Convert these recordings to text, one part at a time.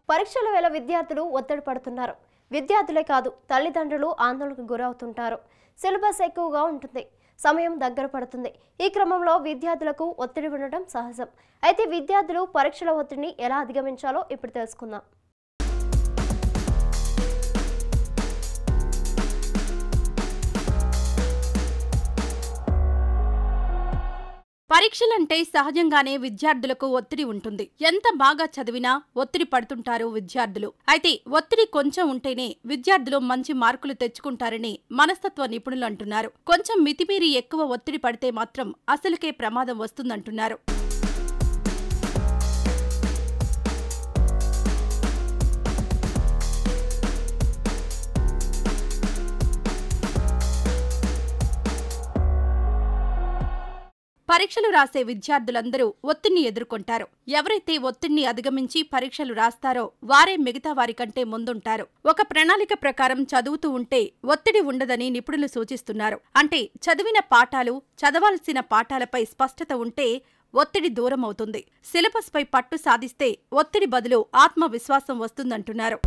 పరీక్షల వేళ విద్యార్థులు ఒత్తిడి పడుతున్నారు విద్యార్థులే కాదు తల్లిదండ్రులు ఆందోళనకు గురవుతుంటారు సిలబస్ ఎక్కువగా ఉంటుంది సమయం దగ్గర పడుతుంది ఈ క్రమంలో విద్యార్థులకు ఒత్తిడి ఉండటం సహజం అయితే విద్యార్థులు పరీక్షల ఒత్తిడిని ఎలా అధిగమించాలో ఇప్పుడు తెలుసుకుందాం పరీక్షలంటే సహజంగానే విద్యార్థులకు ఒత్తిడి ఉంటుంది ఎంత బాగా చదివినా ఒత్తిడి పడుతుంటారు విద్యార్థులు అయితే ఒత్తిడి కొంచెం ఉంటేనే విద్యార్థులు మంచి మార్కులు తెచ్చుకుంటారని మనస్తత్వ నిపుణులు అంటున్నారు కొంచెం మితిమీరి ఎక్కువ ఒత్తిడి పడితే మాత్రం అసలుకే ప్రమాదం వస్తుందంటున్నారు పరీక్షలు రాసే విద్యార్థులందరూ ఒత్తిడిని ఎదుర్కొంటారు ఎవరైతే ఒత్తిడిని అధిగమించి పరీక్షలు రాస్తారో వారే మిగతా వారి కంటే ముందుంటారు ఒక ప్రణాళిక ప్రకారం చదువుతూ ఉంటే ఒత్తిడి ఉండదని నిపుణులు సూచిస్తున్నారు అంటే చదివిన పాఠాలు చదవాల్సిన పాఠాలపై స్పష్టత ఉంటే ఒత్తిడి దూరం అవుతుంది సిలబస్ పై పట్టు సాధిస్తే ఒత్తిడి బదులు ఆత్మవిశ్వాసం వస్తుందంటున్నారు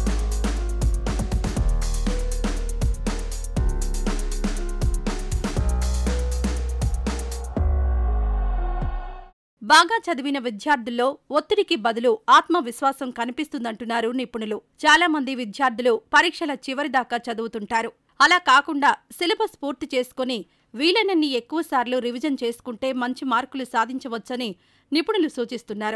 బాగా చదివిన విద్యార్థుల్లో ఒత్తిడికి బదులు ఆత్మవిశ్వాసం కనిపిస్తుందంటున్నారు నిపుణులు చాలా మంది విద్యార్థులు పరీక్షల చివరిదాకా చదువుతుంటారు అలా కాకుండా సిలబస్ పూర్తి చేసుకుని వీలైనన్ని ఎక్కువసార్లు రివిజన్ చేసుకుంటే మంచి మార్కులు సాధించవచ్చని నిపుణులు సూచిస్తున్నారు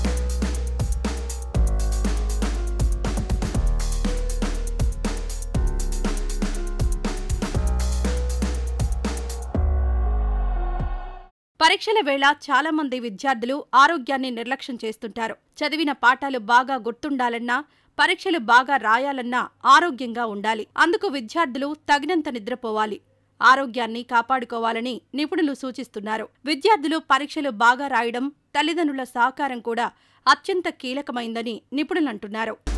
పరీక్షల వేళ చాలా మంది విద్యార్థులు ఆరోగ్యాన్ని నిర్లక్ష్యం చేస్తుంటారు చదివిన పాఠాలు బాగా గుర్తుండాలన్నా పరీక్షలు బాగా రాయాలన్నా ఆరోగ్యంగా ఉండాలి అందుకు విద్యార్థులు తగినంత నిద్రపోవాలి ఆరోగ్యాన్ని కాపాడుకోవాలని నిపుణులు సూచిస్తున్నారు విద్యార్థులు పరీక్షలు బాగా రాయడం తల్లిదండ్రుల సహకారం కూడా అత్యంత కీలకమైందని నిపుణులంటున్నారు